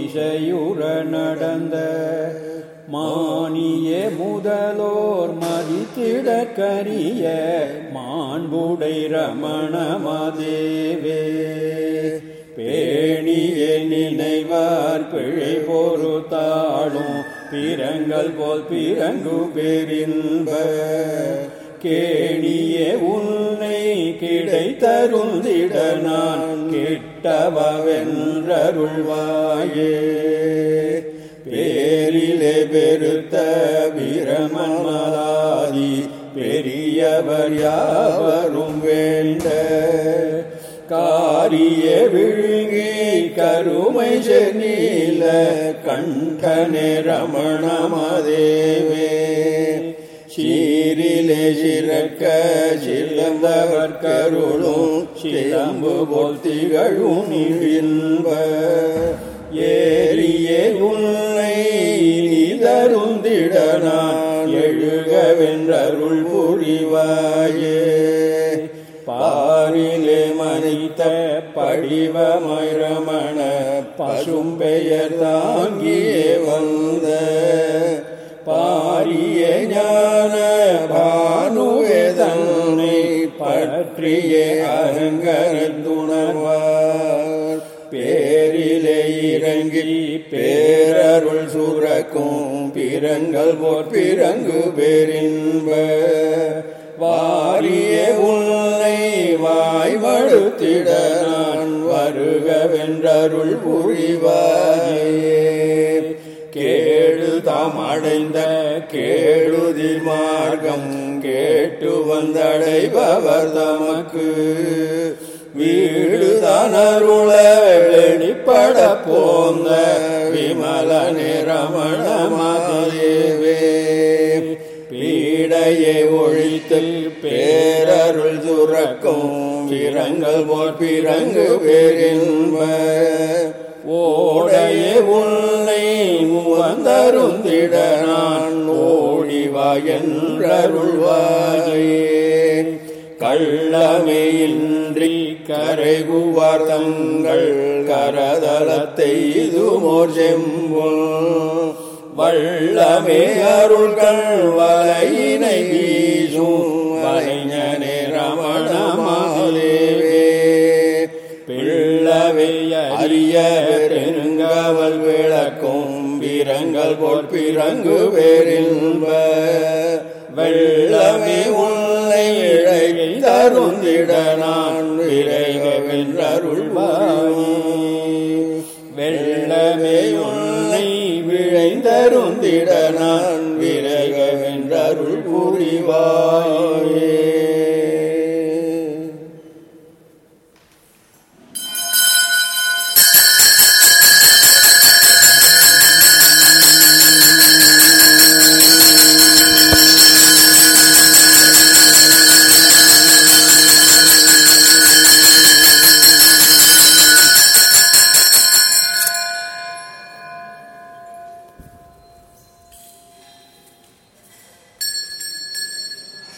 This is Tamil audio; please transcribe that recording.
இசையுற நடந்த மானிய முதலோர் மதித்திட கரிய மாண்புடை ரமணமதேவே பேணிய நினைவார் பிழை பொறுத்தாளும் பிறங்கள் போல் பிறங்கு பெரின்ப கேணிய உன்னை கிடைத்தருந்திட நான் கிட்டவென்றருள்வாயே பேரிலே பெருத்த பிரமன்மலாதி பெரியவர் யாவரும் வேண்ட காரிய விழுங்கி கருமை சென்னீல கண்டனே ரமணமதேவே சீரிலே சிறக்க சிலந்தவர் கருளும் சிலம்பு போல் திகழும் இன்ப ஏறியே உன்னை நீதருந்திட நான் எழுகவென்றருள் புரிவாயே பாரிலே மனித படிவமரமண பசும்பெயர் தாங்கியே வந்த பாரிய ஞான பானுவேதனை பற்றிய அருங்கருத்துணர்வார் பேரிலே இறங்கி பேரருள் சுரக்கும் பிறங்கள் போர் பிறங்கு பெரின்ப வாரிய உன்னை வாய்மடுத்திட நான் வருகவென்றருள் புரிவாயே கேடு தாம் அடைந்த கேடுதிர் மார்க்கம் கேட்டு வந்தடைபவர் தமக்கு வீடு அருள வெளிப்பட போந்த விமல நிரமண மதேவே பீடையை ஒழித்து பேரருள் துறக்கும் பிறங்கள் போர் பிறங்கு பெரின்ப ஓடைய உன்னை வந்தருந்திட நான் ஓடிவா என்றருள்வாயே கள்ளமையின்றி கரைகுவார் தங்கள் கரதலத்தை இதுமோர் செம்புல் வள்ளமே அருள்கள் வலையினை வீசும் வலைஞனே ரமணமாலேவே பிள்ளவை அரிய பெருங்கவல் விளக்கும் பிறங்கள் போல் பிறங்கு பெரின்ப வெள்ளமே உன்னை இழை தருந்திட நான் விரைவென்றருள்வாயே வெள்ளமே உன்னை விழைந்தருந்திட நான் விரைவென்றருள் புரிவாயே